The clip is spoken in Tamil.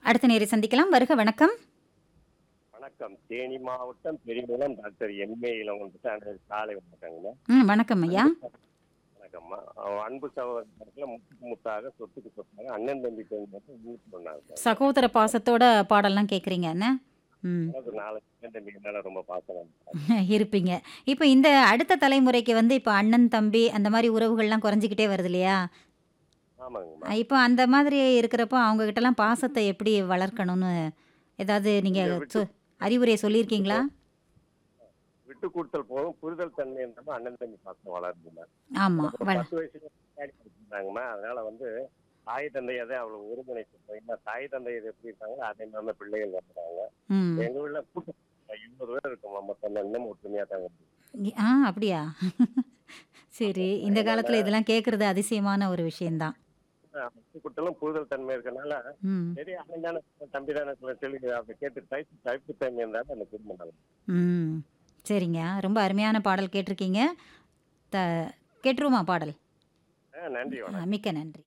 அடுத்த நேரை சந்திக்கலாம் வருக வணக்கம் வணக்கம் தேனி மாவட்டம் பெரியகுளம் டாக்டர் எம்ஏ இளவன் காலை வணக்கங்கம்மா ம் வணக்கம் ஐயா வணக்கம்மா அவன் அன்பு சகோதரத்தில் முத்துக்கு முத்தாக சொத்துக்கு சொத்தாக அண்ணன் தம்பி மட்டும் ஊருக்கு பண்ணாங்க சகோதர பாசத்தோட பாடல்லாம் கேட்குறீங்க என்ன ம் எனக்கு நாலு அண்ணன் தம்பிக்கு மேல ரொம்ப பாசம் இருப்பீங்க இப்போ இந்த அடுத்த தலைமுறைக்கு வந்து இப்போ அண்ணன் தம்பி அந்த மாதிரி உறவுகள்லாம் குறைஞ்சிக்கிட்டே வருது இல்லையா ஆமாங்கம்மா இப்போ அந்த மாதிரி இருக்கிறப்போ அவங்க கிட்டலாம் பாசத்தை எப்படி வளர்க்கணும்னு ஏதாவது நீங்கள் விட்டு- அறிவுரை சொல்லியிருக்கீங்களா விட்டு கொடுத்தல் போதும் புரிதல் தன்மை இருந்தாலும் அண்ணன் தம்பி பாசம் வளருதுங்க ஆமாம் ஒரு வள பத்து வயசுல பின்னாடி படிச்சிருந்தாங்கம்மா அதனால வந்து தாய் தந்தையை தான் அவ்வளவு ஒருங்கிணைச்சிருக்கோம் ஏன்னா தாய் தந்தை எப்படி இருக்காங்களோ அதே மாதிரி தான் பிள்ளைகள் வந்துறாங்க ம் எங்க வீட்டுல கூட்டம் இருபது பேர் இருக்கோம் மொத்தம் இன்னும் ஒற்றுமையா தாங்க இ- ஆ அப்படியா சரி இந்த காலத்தில் இதெல்லாம் கேட்குறது அதிசயமான ஒரு விஷயந்தான் குட்டலும் புரிதல் தன்மை இருக்கனால ம் சரி அண்ணன் தானே தம்பி தானே சொல்லி அப்படி கேட்டு டைப் டைப்பு தன்மை இருந்தாலும் அந்த குடும்பம் நல்லா ம் சரிங்க ரொம்ப அருமையான பாடல் கேட்டிருக்கீங்க த கேட்டுருமா பாடல் ஆ, நன்றி வணக்கம் ஆ, மிக்க நன்றி